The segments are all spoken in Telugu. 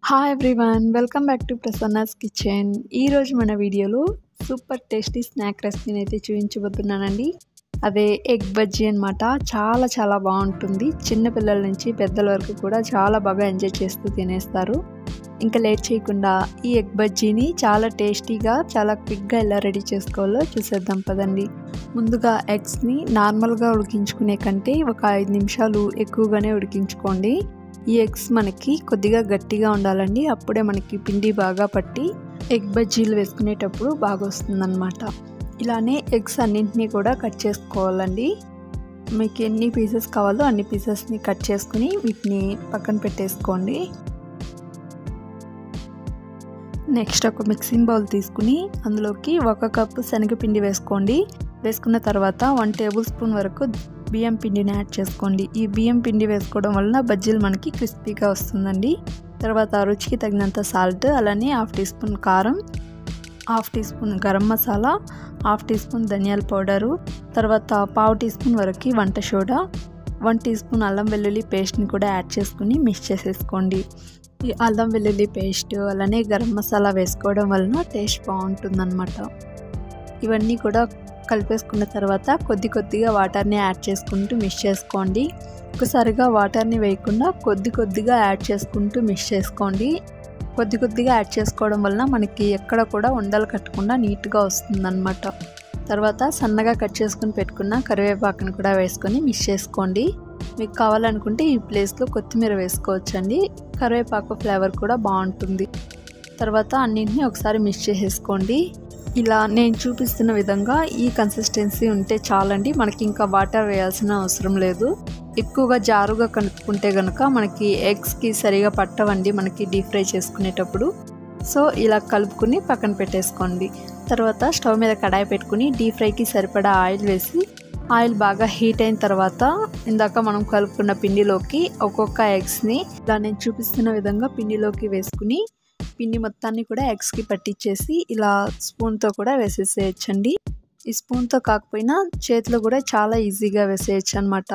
hi everyone welcome back to Prasanna's kitchen ఈరోజు మన వీడియోలో సూపర్ టేస్టీ స్నాక్ రెసిపీని అయితే చూపించబోతున్నానండి అదే ఎగ్ బజ్జీ అనమాట చాలా చాలా బాగుంటుంది చిన్నపిల్లల నుంచి పెద్దల వరకు కూడా చాలా బాగా ఎంజాయ్ చేస్తూ తినేస్తారు ఇంకా లేట్ చేయకుండా ఈ ఎగ్ బజ్జీని చాలా టేస్టీగా చాలా క్విక్గా ఎలా రెడీ చేసుకోవాలో చూసేద్దాం పదండి ముందుగా ఎగ్స్ని నార్మల్గా ఉడికించుకునే కంటే ఒక ఐదు నిమిషాలు ఎక్కువగానే ఉడికించుకోండి ఈ ఎగ్స్ మనకి కొద్దిగా గట్టిగా ఉండాలండి అప్పుడే మనకి పిండి బాగా పట్టి ఎగ్ బజ్జీలు వేసుకునేటప్పుడు బాగా వస్తుందన్నమాట ఇలానే ఎగ్స్ అన్నింటినీ కూడా కట్ చేసుకోవాలండి మీకు ఎన్ని పీసెస్ కావాలో అన్ని పీసెస్ని కట్ చేసుకుని వీటిని పక్కన పెట్టేసుకోండి నెక్స్ట్ ఒక మిక్సింగ్ బౌల్ తీసుకుని అందులోకి ఒక కప్పు శనగపిండి వేసుకోండి వేసుకున్న తర్వాత వన్ టేబుల్ స్పూన్ వరకు బియ్యం పిండిని యాడ్ చేసుకోండి ఈ బియ్యం పిండి వేసుకోవడం వలన బజ్జీలు మనకి క్రిస్పీగా వస్తుందండి తర్వాత రుచికి తగినంత సాల్ట్ అలానే హాఫ్ టీ స్పూన్ కారం half teaspoon garam masala half teaspoon ధనియాల పౌడరు తర్వాత పావు టీ స్పూన్ వరకు వంట సోడా వన్ టీ స్పూన్ అల్లం వెల్లుల్లి పేస్ట్ని కూడా యాడ్ చేసుకుని మిక్స్ చేసేసుకోండి ఈ అల్లం వెల్లుల్లి పేస్ట్ అలానే గరం మసాలా వేసుకోవడం వలన టేస్ట్ బాగుంటుందన్నమాట ఇవన్నీ కూడా కలిపేసుకున్న తర్వాత కొద్ది కొద్దిగా వాటర్ని యాడ్ చేసుకుంటూ మిక్స్ చేసుకోండి ఒకసారిగా వాటర్ని వేయకుండా కొద్ది కొద్దిగా యాడ్ చేసుకుంటూ మిక్స్ చేసుకోండి కొద్ది కొద్దిగా యాడ్ చేసుకోవడం వలన మనకి ఎక్కడ కూడా ఉండలు కట్టకుండా నీట్గా వస్తుందన్నమాట తర్వాత సన్నగా కట్ చేసుకుని పెట్టుకున్న కరివేపాకుని కూడా వేసుకొని మిక్స్ చేసుకోండి మీకు కావాలనుకుంటే ఈ ప్లేస్లో కొత్తిమీర వేసుకోవచ్చండి కరివేపాకు ఫ్లేవర్ కూడా బాగుంటుంది తర్వాత అన్నింటినీ ఒకసారి మిక్స్ చేసేసుకోండి ఇలా నేను చూపిస్తున్న విధంగా ఈ కన్సిస్టెన్సీ ఉంటే చాలండి మనకి ఇంకా వాటర్ వేయాల్సిన అవసరం లేదు ఎక్కువగా జారుగా కనుక్కుంటే కనుక మనకి ఎగ్స్కి సరిగా పట్టవండి మనకి డీప్ ఫ్రై చేసుకునేటప్పుడు సో ఇలా కలుపుకుని పక్కన పెట్టేసుకోండి తర్వాత స్టవ్ మీద కడాయి పెట్టుకుని డీప్ ఫ్రైకి సరిపడా ఆయిల్ వేసి ఆయిల్ బాగా హీట్ అయిన తర్వాత ఇందాక మనం కలుపుకున్న పిండిలోకి ఒక్కొక్క ఎగ్స్ని ఇలా నేను చూపిస్తున్న విధంగా పిండిలోకి వేసుకుని పిండి మొత్తాన్ని కూడా ఎగ్స్కి పట్టించేసి ఇలా స్పూన్తో కూడా వేసేసేయచ్చండి ఈ స్పూన్తో కాకపోయినా చేతిలో కూడా చాలా ఈజీగా వేసేయచ్చు అనమాట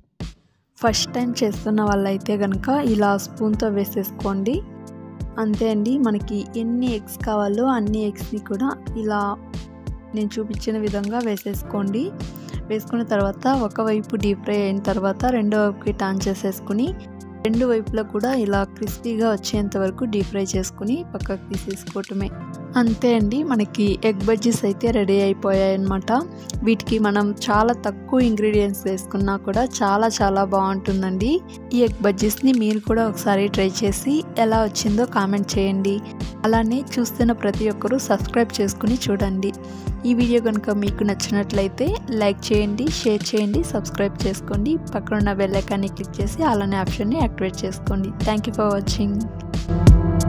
ఫస్ట్ టైం చేస్తున్న వాళ్ళైతే కనుక ఇలా స్పూన్తో వేసేసుకోండి అంతే అండి మనకి ఎన్ని ఎగ్స్ కావాలో అన్ని ఎగ్స్ని కూడా ఇలా నేను చూపించిన విధంగా వేసేసుకోండి వేసుకున్న తర్వాత ఒకవైపు డీప్ ఫ్రై అయిన తర్వాత రెండో వైపుకి టర్న్ చేసేసుకుని రెండు వైపులా కూడా ఇలా క్రిస్పీగా వచ్చేంత వరకు డీప్ ఫ్రై చేసుకుని పక్కకు తీసేసుకోవటమే అంతే అండి మనకి ఎగ్ బజ్జీస్ అయితే రెడీ అయిపోయాయి అనమాట వీటికి మనం చాలా తక్కువ ఇంగ్రీడియంట్స్ వేసుకున్నా కూడా చాలా చాలా బాగుంటుందండి ఈ ఎగ్ బజ్జీస్ని మీరు కూడా ఒకసారి ట్రై చేసి ఎలా వచ్చిందో కామెంట్ చేయండి అలానే చూస్తున్న ప్రతి ఒక్కరూ సబ్స్క్రైబ్ చేసుకుని చూడండి ఈ వీడియో కనుక మీకు నచ్చినట్లయితే లైక్ చేయండి షేర్ చేయండి సబ్స్క్రైబ్ చేసుకోండి పక్కన ఉన్న బెల్ ఐకాన్ని క్లిక్ చేసి అలానే ఆప్షన్ని యాక్టివేట్ చేసుకోండి థ్యాంక్ యూ ఫర్ వాచింగ్